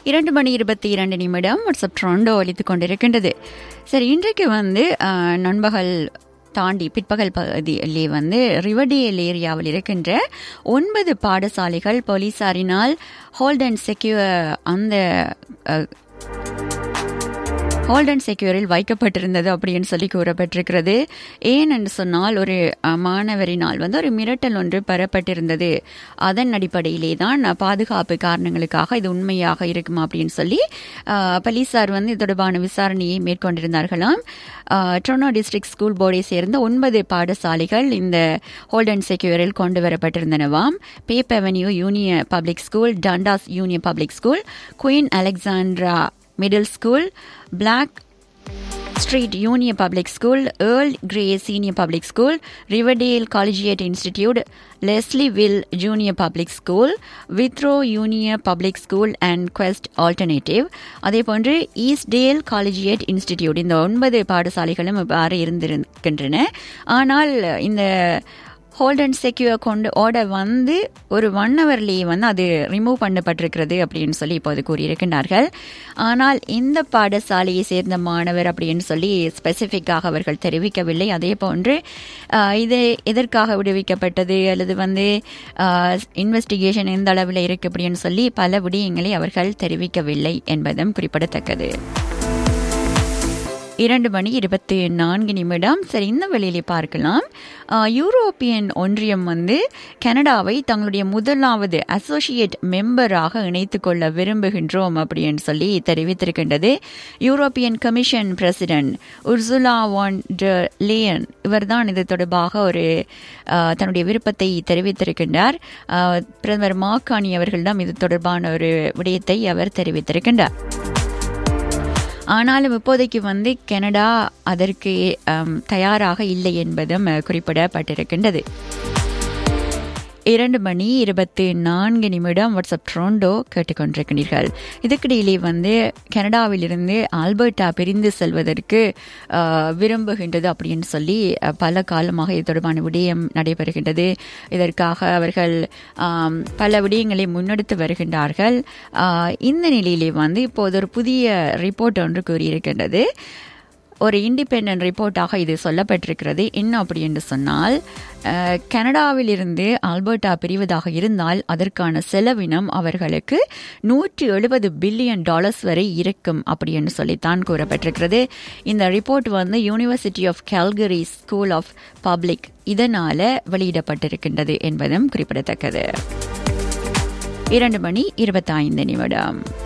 இரண்டு மணி இருபத்தி இரண்டு நிமிடம் வாட்ஸ்அப் ட்ரோண்டோ ஒலித்து கொண்டிருக்கின்றது சரி இன்றைக்கு வந்து அஹ், நண்பகல் தாண்டி பிற்பகல் பகுதியிலே வந்து ரிவர்டேல் ஏரியாவில் இருக்கின்ற ஒன்பது பாடசாலைகள் போலீசாரினால் ஹோல்ட் அண்ட் செக்யூர் அந்த அஹ், ஹோல்ட் அண்ட் செக்யூரில் வைக்கப்பட்டிருந்தது அப்படின்னு சொல்லி கூறப்பட்டிருக்கிறது ஏன் என்று சொன்னால் ஒரு அஹ், மாணவரினால் வந்து ஒரு மிரட்டல் ஒன்று பெறப்பட்டிருந்தது அதன் அடிப்படையிலே தான் அஹ், பாதுகாப்பு காரணங்களுக்காக இது உண்மையாக இருக்குமா அப்படின்னு சொல்லி அஹ், போலீசார் வந்து இது தொடர்பான விசாரணையை மேற்கொண்டிருந்தார்களாம் அஹ், டொரண்டோ டிஸ்ட்ரிக்ட் ஸ்கூல் போர்டை சேர்ந்த ஒன்பது பாடசாலைகள் இந்த ஹோல்ட் அண்ட் செக்யூரில் கொண்டு வரப்பட்டிருந்தனவாம் Pape Avenue Union Public School Dundas Union Public School Queen Alexandra Middle School Blake Street Union Public School Earl Grey Senior Public School Riverdale Collegiate Institute Leslieville Junior Public School Withrow Junior Public School and Quest Alternative அதே போன்று ஈஸ்டேல் collegiate institute இந்த ஒன்பது பாடசாலைகளும் இவ்வாறு இருந்திருக்கின்றன ஆனால் இந்த hold and secure கொண்டு order வந்து ஒரு ஒன் ஹவர்லேயே வந்து அது ரிமூவ் பண்ணப்பட்டிருக்கிறது அப்படின்னு சொல்லி இப்போது கூறியிருக்கின்றார்கள் ஆனால் இந்த பாடசாலையை சேர்ந்த மாணவர் அப்படின்னு சொல்லி ஸ்பெசிஃபிக்காக அவர்கள் தெரிவிக்கவில்லை அதே போன்று ஆஹ், இது எதற்காக விடுவிக்கப்பட்டது அல்லது வந்து இன்வெஸ்டிகேஷன் எந்த அளவில் இருக்கு அப்படின்னு சொல்லி பல விடயங்களை அவர்கள் தெரிவிக்கவில்லை என்பதும் குறிப்பிடத்தக்கது இரண்டு மணி இருபத்தி நான்கு நிமிடம் சரி இந்த வெளியிலே பார்க்கலாம் ஆஹ், யூரோப்பியன் ஒன்றியம் வந்து கனடாவை தங்களுடைய முதலாவது அசோசியேட் மெம்பராக இணைத்துக் கொள்ள விரும்புகின்றோம் அப்படின்னு சொல்லி தெரிவித்திருக்கின்றது European Commission President Ursula von der Leyen இவர்தான் இது தொடர்பாக ஒரு ஆஹ், தன்னுடைய விருப்பத்தை தெரிவித்திருக்கின்றார் ஆஹ், பிரதமர் மாக்கானி அவர்களிடம் இது தொடர்பான ஒரு விடயத்தை அவர் தெரிவித்திருக்கின்றார் ஆனாலும் இப்போதைக்கு வந்து கனடா அதற்கு அம், தயாராக இல்லை என்பதும் அஹ், குறிப்பிடப்பட்டிருக்கின்றது இரண்டு மணி இருபத்தி நான்கு நிமிடம் வாட்ஸ்அப் ட்ரோண்டோ கேட்டுக்கொண்டிருக்கிறீர்கள் இதுக்கிடையிலே வந்து கனடாவிலிருந்து ஆல்பர்ட்டா பிரிந்து செல்வதற்கு அஹ், விரும்புகின்றது அப்படின்னு சொல்லி அஹ், பல காலமாக இது தொடர்பான விடயம் நடைபெறுகின்றது இதற்காக அவர்கள் ஆம், பல விடயங்களை முன்னெடுத்து வருகின்றார்கள் ஆஹ், இந்த நிலையிலே வந்து இப்போது ஒரு புதிய ரிப்போர்ட் ஒன்று கூறியிருக்கின்றது ஒரு இண்டிபெண்டன்ட் ரிப்போர்ட்டாக இது சொல்லப்பட்டிருக்கிறது என்ன அப்படி என்று சொன்னால் அஹ், கனடாவிலிருந்து ஆல்பர்ட்டா பிரிவதாக இருந்தால் அதற்கான செலவினம் அவர்களுக்கு நூற்றி எழுபது பில்லியன் டாலர்ஸ் வரை இருக்கும் அப்படி என்று சொல்லித்தான் கூறப்பட்டிருக்கிறது இந்த ரிப்போர்ட் வந்து University of Calgary School of Public இதனால வெளியிடப்பட்டிருக்கின்றது என்பதும் குறிப்பிடத்தக்கது இரண்டு மணி இருபத்தைந்து நிமிடம்